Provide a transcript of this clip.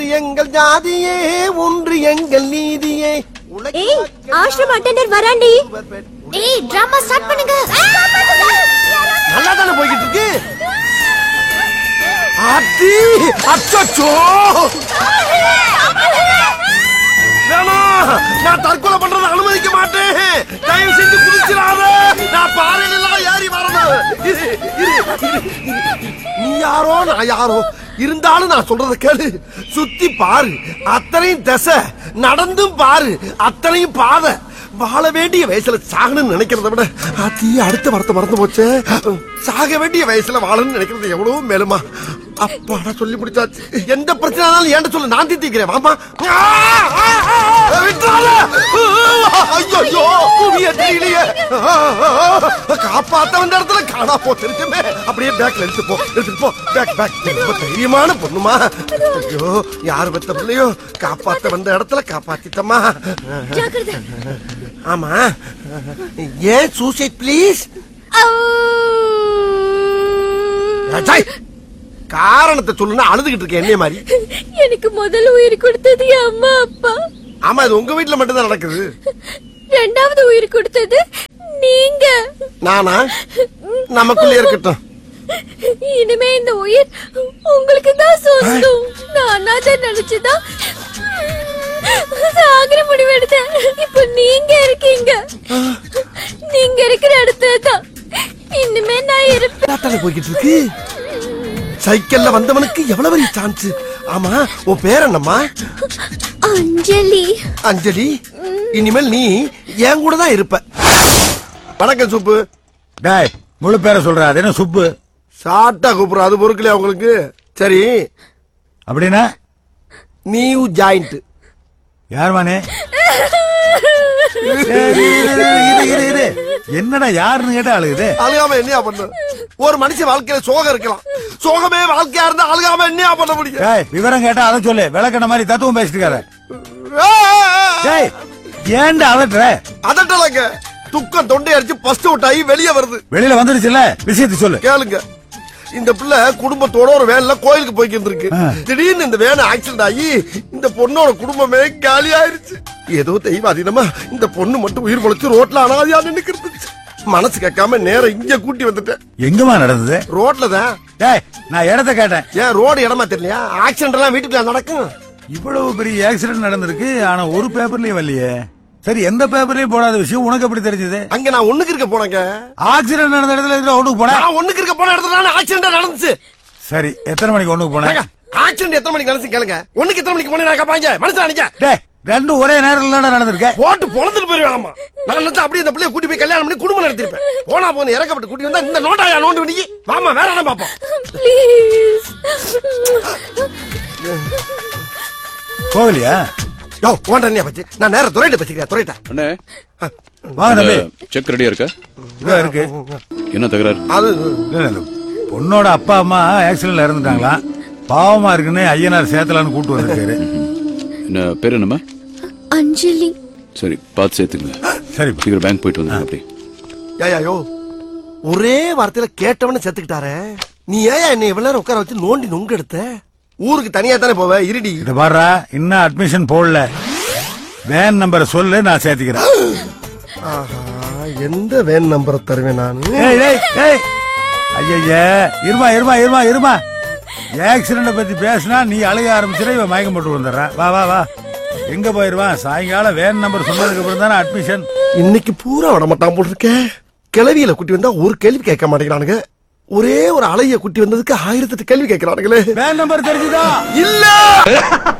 எங்கள் ஜாதியே ஒன்று எங்கள் நீதியே ஏய் ஆஷ்ரம் அட்டெண்டர் வராண்டி ஏய் டிராமா ஸ்டார்ட் பண்ணுங்க நல்லா தானே போய்கிட்டு இருக்கு அத்தி அச்சோ வேணா நான் தற்கொலை பண்றதை அனுமதிக்க மாட்டேன் தயவு செஞ்சு குதிச்சிடாத நான் பாறையில எல்லாம் ஏறி வரணும் இரு, இரு, இரு, இரு. நீ யாரோ நான் யாரோ இருந்தாலும் நான் சொல்றத கேளு சுத்தி பாரு அத்தனையும் திசை நடந்தும் பாரு அத்தனையும் பாதை வாழ வேண்டிய வயசுல சாகணும்னு நினைக்கிறத விட அத்தி அடுத்த வார்த்தை மறந்து போச்சே சாக வேண்டிய வயசுல வாழணும்னு நினைக்கிறது எவ்வளவு மேலுமா அப்பாடா சொல்லி முடிச்சாச்சு எந்த பிரச்சனைனாலும் ஏன்ட சொல்லு நான் தீர்த்திக்கிறேன் வாமா ஆ, ஆ, ஆ, விட்டுறாத. ஐயோ புவிய தெரியலையே ஆ, ஆ, ஆ, காப்பாத்த வந்த இடத்துல காணா போச்சிருக்குமே அப்படியே பேக்ல எடுத்து போ எடுத்துட்டு போ பேக் பேக் ரொம்ப தைரியமான பொண்ணுமா ஐயோ யார் பெத்த பிள்ளையோ காப்பாத்த வந்த இடத்துல காப்பாத்திட்டமா ஜாக்கிரதை ஆமா ஏன் சூசைட் ப்ளீஸ் காரணத்தை சொல்லுனா அழுதுகிட்டு இருக்க என்னைய மாதிரி எனக்கு முதல் உயிர் கொடுத்தது என் அம்மா அப்பா ஆமா இது உங்க வீட்டுல மட்டும் தான் நடக்குது ரெண்டாவது உயிர் கொடுத்தது நீங்க நானா நமக்குள்ளே இருக்கட்டும் இனிமே இந்த உயிர் உங்களுக்கு தான் சொந்தம் நான் தான் நினைச்சுதான் சாகர முடிவெடுத்தேன் இப்ப நீங்க இருக்கீங்க நீங்க இருக்கிற இடத்துல தான் இனிமே நான் இருப்பேன் தானே போய்கிட்டு இருக்கு சைக்கிள்ல வந்தவனுக்கு எவ்வளவு பெரிய சான்ஸ் ஆமா உன் பேர் என்னம்மா அஞ்சலி அஞ்சலி இனிமேல் நீ என் கூட தான் இருப்ப வணக்கம் சூப்பு டேய் முழு பேரை சொல்ற அது என்ன சுப்பு சாட்டா கூப்பிடுற அது பொறுக்கலையா உங்களுக்கு சரி அப்படின்னா நியூ ஜாயிண்ட் யார் மானே என்னடா யாருன்னு கேட்டா அழுகுது அழுகாம என்னையா பண்ண ஒரு மனுஷன் வாழ்க்கையில சோகம் இருக்கலாம் சோகமே வாழ்க்கையா இருந்தா அழுகாம என்னையா பண்ண முடியும் டேய் விவரம் கேட்டா அதை சொல்லு விளக்கண மாதிரி தத்துவம் பேசிட்டு இருக்காரு டேய் ஏன்டா அதட்டுற அதட்டலங்க துக்கம் தொண்டை அடிச்சு பஸ்ட் அவுட் ஆகி வெளியே வருது வெளியில வந்துருச்சுல்ல விஷயத்தை சொல்லு கேளுங்க இந்த பிள்ளை குடும்பத்தோட ஒரு வேன்ல கோயிலுக்கு போய்க்கிட்டு இருக்கு ஆ. திடீர்னு இந்த வேன் ஆக்சிடென்ட் ஆகி இந்த பொண்ணோட குடும்பமே காலி ஆயிருச்சு ஏதோ தெய்வ அதீனமா இந்த பொண்ணு மட்டும் உயிர் பொழைச்சு ரோட்ல அனாதியா நின்னுக்கிறது மனசு கேட்காம நேரம் இங்க கூட்டி வந்துட்டேன் எங்கம்மா நடந்தது ரோட்ல தான் டேய் நான் இடத்த கேட்டேன் ஏன் ரோடு இடமா தெரியலையா ஆக்சிடென்ட் எல்லாம் வீட்டுக்குள்ள நடக்கும் இவ்வளவு பெரிய ஆக்சிடென்ட் நடந்திருக்கு ஆனா ஒரு பேப்பர்லயும் வரலையே சரி எந்த பேப்பர்லயும் போடாத விஷயம் உனக்கு எப்படி தெரிஞ்சது அங்க நான் ஒண்ணுக்கு இருக்க போனேங்க ஆக்சிடென்ட் நடந்த இடத்துல இதுல ஒண்ணுக்கு போன நான் ஒண்ணுக்கு இருக்க போன இடத்துல ஆக்சிடென்ட் நடந்துச்சு சரி எத்தனை மணிக்கு ஒண்ணுக்கு போன ஆக்சிடென்ட் எத்தனை மணிக்கு நடந்துச்சு கேளுங்க ஒண்ணுக்கு எத்தனை மணிக்கு போனேன் கேப்பாங்க மனுஷன் நினைக்க டேய் ரெண்டும் ஒரே நேரத்துல தானே நடந்திருக்க போட்டு பொழந்துட்டு போயிருவாங்கம்மா நான் நினைச்சா அப்படியே இந்த பிள்ளைய கூட்டி போய் கல்யாணம் பண்ணி குடும்பம் நடத்திருப்பேன் போனா போன இறக்கப்பட்டு கூட்டி வந்தா இந்த நோட்டாயா நோண்டு பண்ணி வாமா வேற என்ன பாப்போம் ப்ளீஸ் போகலையா யோ ஓண்டனியா பத்தி நான் நேரம் துறையிட்ட பத்திக்கிறேன் துறையிட்ட அண்ணே வாங்க தம்பி செக் ரெடியா இருக்கா இதோ இருக்கு என்ன தகராறு அது இல்ல, இல்ல, பொண்ணோட அப்பா அம்மா ஆக்சிடென்ட்ல இறந்துட்டாங்களாம் பாவமா இருக்குன்னு ஐயனார் சேத்தலான்னு கூட்டு வந்திருக்காரு என்ன பேர் என்னம்மா அஞ்சலி சரி பார்த்து சேர்த்துங்க சரி சீக்கிரம் பேங்க் போயிட்டு வந்து அப்படி ஏயா யோ ஒரே வார்த்தையில கேட்டவன செத்துக்கிட்டாரே நீ ஏன் என்னை இவ்வளவு நேரம் உட்கார வச்சு நோண்டி நொங்கு எடுத்த ஊருக்கு தனியா தானே போவ இருடி இத பாருடா இன்னும் அட்மிஷன் போடல வேன் நம்பரை சொல்லு நான் சேர்த்துக்கிறேன் ஆஹா எந்த வேன் நம்பரை தருவேன் நானு ஏய் ஏய் ஏய் ஐயா இருமா இருமா இருமா இருமா ஆக்சிடென்ட பத்தி பேசினா நீ அழுக ஆரம்பிச்சிட இவன் மயக்கம் போட்டு வந்துடுறான் வா வா வா எங்க போயிருவான் சாயங்காலம் வேன் நம்பர் சொன்னதுக்கு அப்புறம் தானே அட்மிஷன் இன்னைக்கு பூரா விட மாட்டான் போல் இருக்கேன் கிளவியில குட்டி வந்தா ஒரு கேள்வி கேட்க மாட்டேங்கிறானுங்க ஒரே ஒரு அலைய குட்டி வந்ததுக்கு ஆயிரத்தெட்டு கேள்வி கேட்கிறானுங்களே வேன் நம்பர் தெரிஞ்சுதா இல்ல